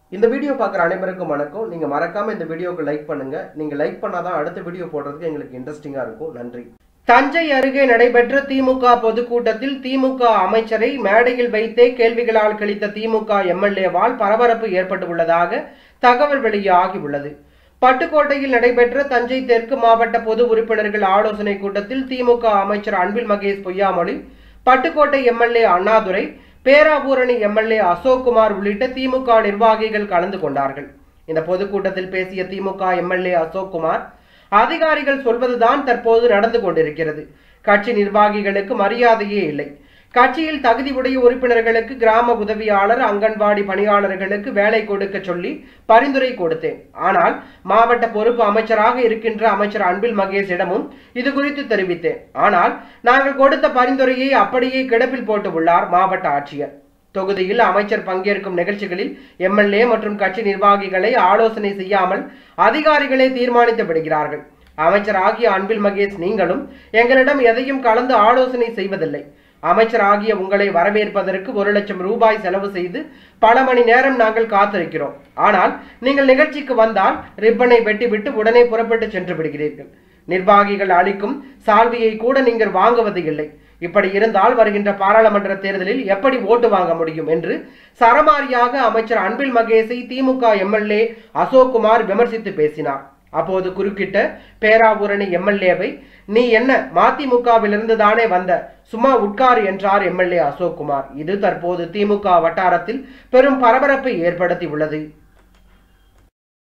இந்த வீடியோ பார்க்குற அனைவருக்கும் வணக்கம் நீங்க மறக்காம இந்த வீடியோக்கு லைக் பண்ணுங்க நீங்க லைக் பண்ணாதான் அடுத்த வீடியோ போடுறதுக்கு எங்களுக்கு இன்ட்ரெஸ்டிங்கா இருக்கும் நன்றி தஞ்சை அருகே நடைபெற்ற திமுக பொதுக்கூட்டத்தில் திமுக அமைச்சரை மேடையில் வைத்தே கேள்விகளால் கழித்த திமுக எம்எல்ஏவால் பரபரப்பு ஏற்பட்டுள்ளதாக தகவல் வெளியாகியுள்ளது பட்டுக்கோட்டையில் நடைபெற்ற தஞ்சை தெற்கு மாவட்ட பொது உறுப்பினர்கள் ஆலோசனை கூட்டத்தில் திமுக அமைச்சர் அன்பில் மகேஷ் பொய்யாமொழி பட்டுக்கோட்டை எம்எல்ஏ அண்ணாதுரை பேராவூரணி எம்எல்ஏ அசோக்குமார் உள்ளிட்ட திமுக நிர்வாகிகள் கலந்து கொண்டார்கள் இந்த பொதுக்கூட்டத்தில் பேசிய திமுக எம்எல்ஏ அசோக்குமார் அதிகாரிகள் சொல்வதுதான் தற்போது நடந்து கொண்டிருக்கிறது கட்சி நிர்வாகிகளுக்கு மரியாதையே இல்லை கட்சியில் தகுதி உடைய உறுப்பினர்களுக்கு கிராம உதவியாளர் அங்கன்வாடி பணியாளர்களுக்கு வேலை கொடுக்க சொல்லி பரிந்துரை கொடுத்தேன் ஆனால் மாவட்ட பொறுப்பு அமைச்சராக இருக்கின்ற அமைச்சர் அன்பில் மகேஷிடமும் இது குறித்து தெரிவித்தேன் ஆனால் நாங்கள் கொடுத்த பரிந்துரையை அப்படியே கிடப்பில் போட்டு உள்ளார் மாவட்ட ஆட்சியர் தொகுதியில் அமைச்சர் பங்கேற்கும் நிகழ்ச்சிகளில் எம்எல்ஏ மற்றும் கட்சி நிர்வாகிகளை ஆலோசனை செய்யாமல் அதிகாரிகளே தீர்மானித்து விடுகிறார்கள் அமைச்சர் ஆகிய அன்பில் மகேஷ் நீங்களும் எங்களிடம் எதையும் கலந்து ஆலோசனை செய்வதில்லை அமைச்சர் ஆகிய உங்களை வரவேற்பதற்கு ஒரு லட்சம் ரூபாய் செலவு செய்து பல மணி நேரம் நாங்கள் காத்திருக்கிறோம் ஆனால் நீங்கள் நிகழ்ச்சிக்கு வந்தால் ரிப்பனை வெட்டிவிட்டு உடனே புறப்பட்டு சென்று விடுகிறீர்கள் நிர்வாகிகள் அளிக்கும் சால்வியை கூட நீங்கள் வாங்குவது இல்லை இப்படி இருந்தால் வருகின்ற பாராளுமன்ற தேர்தலில் எப்படி ஓட்டு வாங்க முடியும் என்று சரமாரியாக அமைச்சர் அன்பில் மகேஷை திமுக எம்எல்ஏ அசோக்குமார் விமர்சித்து பேசினார் அப்போது குறுக்கிட்ட பேராவூரணி எம்எல்ஏவை நீ என்ன மதிமுகவிலிருந்து தானே வந்த சும்மா உட்கார் என்றார் எம்எல்ஏ அசோக்குமார் இது தற்போது திமுக வட்டாரத்தில் பெரும் பரபரப்பை ஏற்படுத்தி உள்ளது